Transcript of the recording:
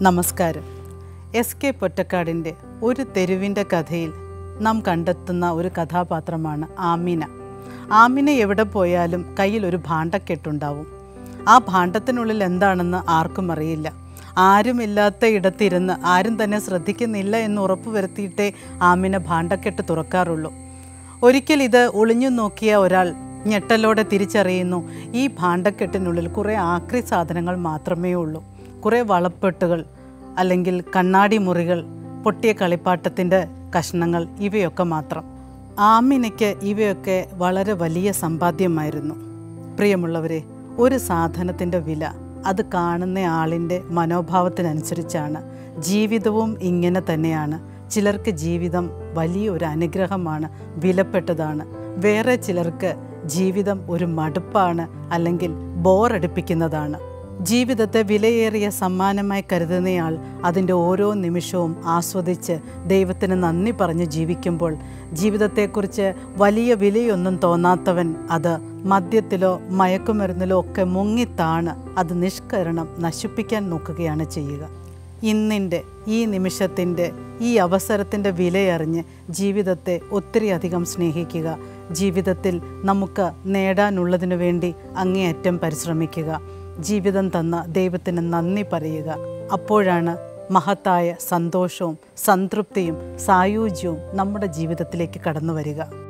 നമസ്കാരം S K പൊറ്റക്കാടിൻ്റെ ഒരു തെരുവിൻ്റെ കഥയിൽ നാം കണ്ടെത്തുന്ന ഒരു കഥാപാത്രമാണ് ആമിന ആമിന എവിടെ പോയാലും കയ്യിൽ ഒരു ഭാണ്ഡക്കെട്ടുണ്ടാവും ആ ഭാണ്ഡത്തിനുള്ളിൽ എന്താണെന്ന് ആർക്കും അറിയില്ല ആരുമില്ലാത്ത ഇടത്തിരുന്ന് ആരും തന്നെ ശ്രദ്ധിക്കുന്നില്ല എന്ന് ഉറപ്പ് വരുത്തിയിട്ടേ ആമിന ഭാണ്ഡക്കെട്ട് തുറക്കാറുള്ളൂ ഒരിക്കൽ ഇത് ഒളിഞ്ഞു നോക്കിയ ഒരാൾ ഞെട്ടലോടെ തിരിച്ചറിയുന്നു ഈ ഭാണ്ഡക്കെട്ടിനുള്ളിൽ കുറേ ആക്രി സാധനങ്ങൾ മാത്രമേ ഉള്ളൂ കുറേ വളപ്പെട്ടുകൾ അല്ലെങ്കിൽ കണ്ണാടി മുറികൾ പൊട്ടിയ കളിപ്പാട്ടത്തിൻ്റെ കഷ്ണങ്ങൾ ഇവയൊക്കെ മാത്രം ആമിനയ്ക്ക് ഇവയൊക്കെ വളരെ വലിയ സമ്പാദ്യമായിരുന്നു പ്രിയമുള്ളവരെ ഒരു സാധനത്തിൻ്റെ വില അത് കാണുന്ന ആളിൻ്റെ മനോഭാവത്തിനനുസരിച്ചാണ് ജീവിതവും ഇങ്ങനെ തന്നെയാണ് ചിലർക്ക് ജീവിതം വലിയൊരു അനുഗ്രഹമാണ് വിലപ്പെട്ടതാണ് വേറെ ചിലർക്ക് ജീവിതം ഒരു മടുപ്പാണ് അല്ലെങ്കിൽ ബോറടിപ്പിക്കുന്നതാണ് ജീവിതത്തെ വിലയേറിയ സമ്മാനമായി കരുതുന്നയാൾ അതിൻ്റെ ഓരോ നിമിഷവും ആസ്വദിച്ച് ദൈവത്തിന് നന്ദി പറഞ്ഞ് ജീവിക്കുമ്പോൾ ജീവിതത്തെക്കുറിച്ച് വലിയ വിലയൊന്നും തോന്നാത്തവൻ അത് മദ്യത്തിലോ മയക്കുമരുന്നിലോ ഒക്കെ മുങ്ങിത്താണ് അത് നിഷ്കരണം നശിപ്പിക്കാൻ നോക്കുകയാണ് ചെയ്യുക ഇന്നിൻ്റെ ഈ നിമിഷത്തിൻ്റെ ഈ അവസരത്തിൻ്റെ വിലയറിഞ്ഞ് ജീവിതത്തെ ഒത്തിരി അധികം സ്നേഹിക്കുക ജീവിതത്തിൽ നമുക്ക് നേടാനുള്ളതിനു വേണ്ടി അങ്ങേയറ്റം പരിശ്രമിക്കുക ജീവിതം തന്ന ദൈവത്തിന് നന്ദി പറയുക അപ്പോഴാണ് മഹത്തായ സന്തോഷവും സംതൃപ്തിയും സായുജ്യവും നമ്മുടെ ജീവിതത്തിലേക്ക് കടന്നു വരിക